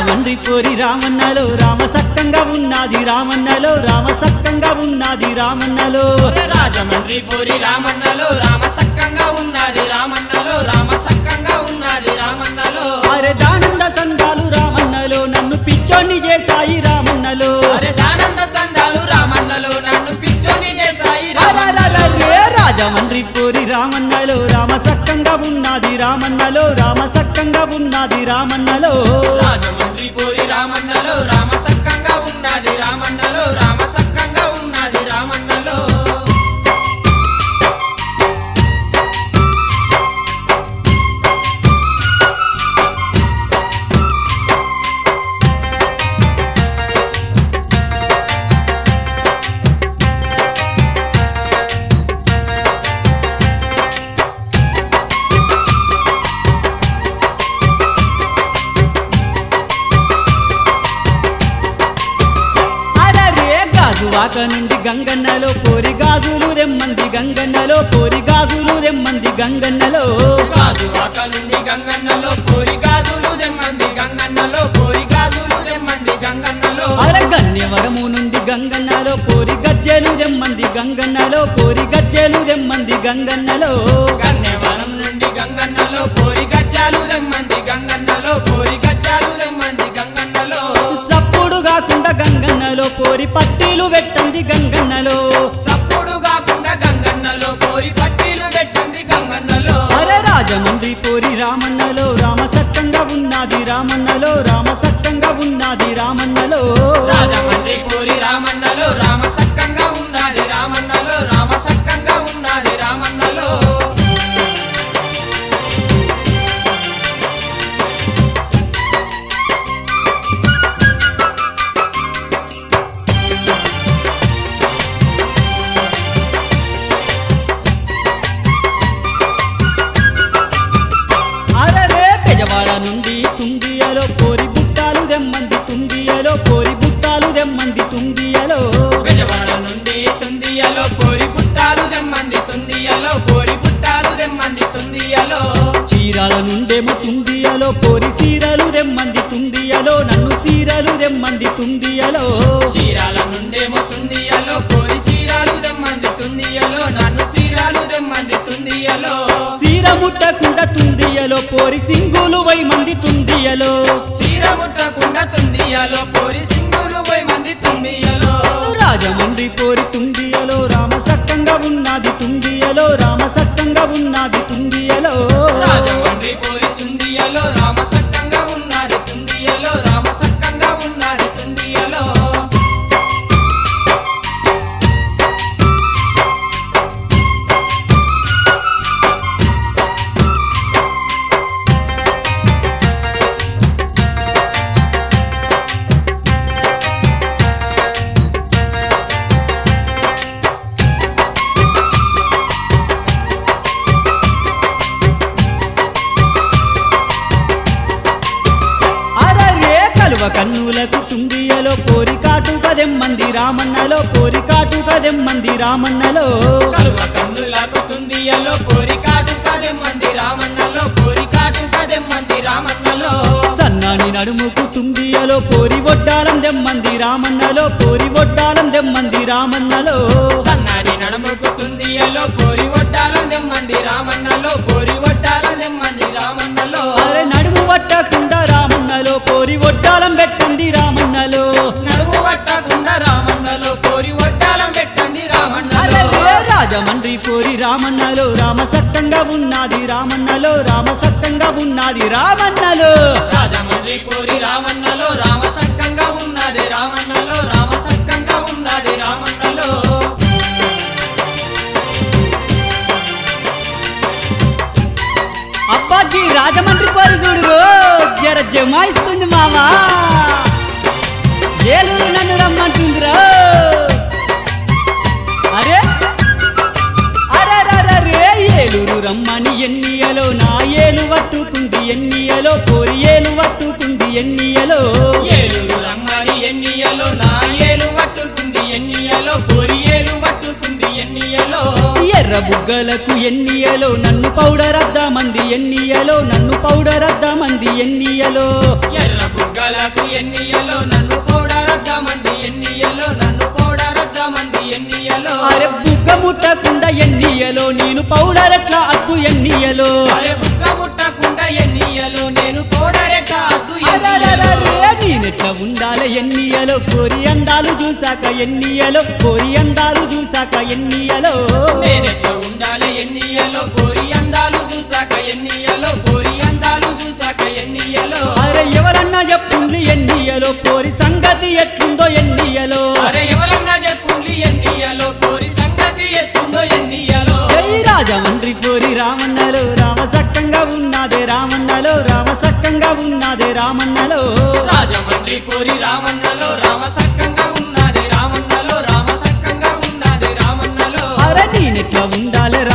రాజమండ్రి పోరి రామన్నలో రామ సక్కంగా ఉన్నది రామన్నలో రామ సక్కంగా ఉన్నది రామన్నలో ఒరే రాజమండ్రి పూరి రామన్నలో రామ సక్కంగా ఉన్నది రామన్నలో రామ సక్కంగా ఉన్నది రామన్నలో అరే దానంద సంఘాలు రామన్నలో నన్ను పిచ్చోన్ని చేశాయి రామన్నలో అరే దానంద సందాలు రామన్నలో నన్ను పిచ్చోని చేశాయి రామన్నలో. అరెరెరెరె, రాజమండ్రి పోరి రామన్నలో రామ సక్కంగా ఉన్నది రామన్నలో రామ సక్కంగా ఉన్నది రామన్నలో రాజమండ్రి పూరి రామన్నలో రామ సక్కంగా ఉన్నది రామన్నలో రామ సక్కంగా ఉన్నది రామన్నలో అరరే గాజువాక నుండి గంగన్నలో పోరి గాజులు దెమ్మంది గంగన్నలో పోరి గాజులు దెమ్మంది గంగన్నలో గాజువాక నుండి గంగన్నలో పోరి గాజులు దెమ్మంది గంగన్నలో పోరి గాజులు దెమ్మంది గంగన్నలో అర గన్యవరము నుండి గంగన్నలో పోరి గజ్జెలు దెమ్మంది గంగన్నలో పోరి గజ్జెలు దెమ్మంది గంగన్నలో కన్యవరం నుండి గంగన్నలో పోరి గచ్చాలు దెమ్మంది గంగన్నలో పోరి గచ్చాలు దెమ్మంది గంగన్నలో సప్పుడు కాకుండా గంగన్నలో పోరి పట్టీలు పెట్టంది గంగన్నలో సప్పుడు కాకుండా గంగన్నలో పోరి పట్టీలు పెట్టండి గంగన్నలో అరే రాజమండ్రి పోరి రామన్నలో రామ సత్తంగా ఉన్నది రామన్నలో రామ సత్తంగా ఉన్నది రామన్నలో రాజమండ్రి పోరి రామన్నలో రామ సక్కంగా ఉన్నది రామన్నలో రామ సక్కంగా ఉన్నది రామన్నలో అరరే పెజవాడ నుండి తుంగియలో పోరి బుట్టాలు దెమ్మంది తుంగియలో పోరి బుట్టాలు దెమ్మంది తుంగియలో బెజవాడ నుండి తుందియలో పోరి పుట్టాలు దెమ్మంది తుందియలో పోరి పుట్టాలు దెమ్మంది తుందియలో చీరాల నుండేమో తుంగియలో పోరి సీరలు దెమ్మంది తుంగియలో నన్ను సీరలు దెమ్మంది తుంగియలో చీరాల నుండేమో తుందియలో పోరి చీరాలు దెమ్మంది తుందియలో నన్ను చీరాలు దెమ్మంది తుందియలో సీర ముట్టకుండా తుందియలో పోరి సింగులు వై మంది తుందియలో చీర ముట్టకుండా తుందియలో పోరి సింగులు పోయి మంది తుందియలో రాజమండ్రి పోరి తుంగియలో రామ సక్కంగా ఉన్నది తుంగియలో రామ సక్కంగా ఉన్నది తుంగియలో రాజమండ్రి పోరి తుందియలో రామ సక్కంగా ఉన్నది తుందియలో రామ సక్కంగా ఉన్నది తుందియలో అరరే కలువ కన్నులకు తుంగియలో పోరి కాటుక దెమ్మంది రామన్నలో పోరి కాటుక దెమ్మంది రామన్నలో కలువ కందులకు తుందియలో పోరి కాటు కదెమ్మంది రామన్నలో పోరి కాటు కదెమ్మంది రామన్నలో సన్నాని నడుముకు తుంగియలో పోరి ఒడ్డాలం దెమ్మంది రామన్నలో పోరి ఒడ్డాలం దెమ్మంది రామన్నలో సన్నాడి నడుముకు తుందియలో పోరి ఒట్టాలం దెమ్మంది రామన్నలో పోరి ఒట్టాలం దెమ్మంది రామన్నలో అరే నడుము పట్టకుండా రామన్నలో పోరి ఒడ్డాలం పెట్టండి రామన్నలో నడుము పట్టకుండా రామన్నలో పోరి ఒట్టాలం పెట్టండి రామన్నలో అరే రాజమండ్రి పోరి రామన్నలో రామ సత్తంగా ఉన్నది రామన్నలో రామ సత్తంగా ఉన్నది రామన్నలో రాజమండ్రి పోరి రామన్నలో రామ సక్కంగా ఉన్నది రామన్నలో రామ సక్కంగా ఉన్నది రామన్నలో అబ్బాకి రాజమండ్రి పోరి చూడు జర జమాయిస్తుంది మామా ఏలూరు నన్ను రమ్మంటుందిరా అరే అరే ఏలూరు రమ్మని ఎన్నియలో నా ఏలు పట్టుకుంది ఎన్నియలో పోరి ఏలు పట్టుకుంది ఎన్నియలో ఏలుగు రమ్మని ఎన్నియలో నా ఏలు పట్టుకుంది ఎన్నియలో కోరి ఏలు పట్టుకుంది ఎన్నియలో ఎర్ర ఎర్ర బుగ్గలకు ఎన్నియలో నన్ను పౌడర్ మంది ఎన్నియలో నన్ను పౌడర్ మంది ఎన్నియలో ఎర్ర బుగ్గలకు ఎన్నియలో నన్ను పోడరద్దామంది ఎన్నియలో నన్ను పోడరద్దామంది ఎన్నియలో అరే బుగ్గ ముట్టకుండా ఎన్నియలో నేను పౌడర్ ఎట్లా అద్దు ఎన్నియలో అరే బుగ్గ ముట్టకుండా ఎన్నియలో నేను పోడరెట్ట అద్దు అరెరెరెరె, నేనెట్లా ఉండాలి ఎన్నియలో కోరి అందాలు చూసాక ఎన్నియలో కోరి అందాలు చూసాక ఎన్నియలో నేనెట్ల ఉండాలి ఎన్నియలో కోరి అందాలు చూసాక ఎన్నియలో కోరి అందాలు చూసాక ఎన్నియలో అరే ఎవరన్నా చెప్పుండ్లి ఎన్నియలో కోరి సంగతి ఎట్లుందో ఎన్నియలో అరే ఎవరన్నా చెప్పుండి ఎన్నియలో కోరి సంగతి ఎత్తుందో ఎన్నియలో జై రాజమండ్రి కోరి రామన్నలో రామ సక్కంగా ఉన్నదే రామన్నలో రామ సక్కంగా ఉన్నదే రామన్నలో రాజమండ్రి కోరి రామన్నలో రామ సక్కంగా ఉన్నది రామన్నలో రామ సక్కంగా ఉన్నది రామన్నలో అరే నేనెట్లా ఉండాలి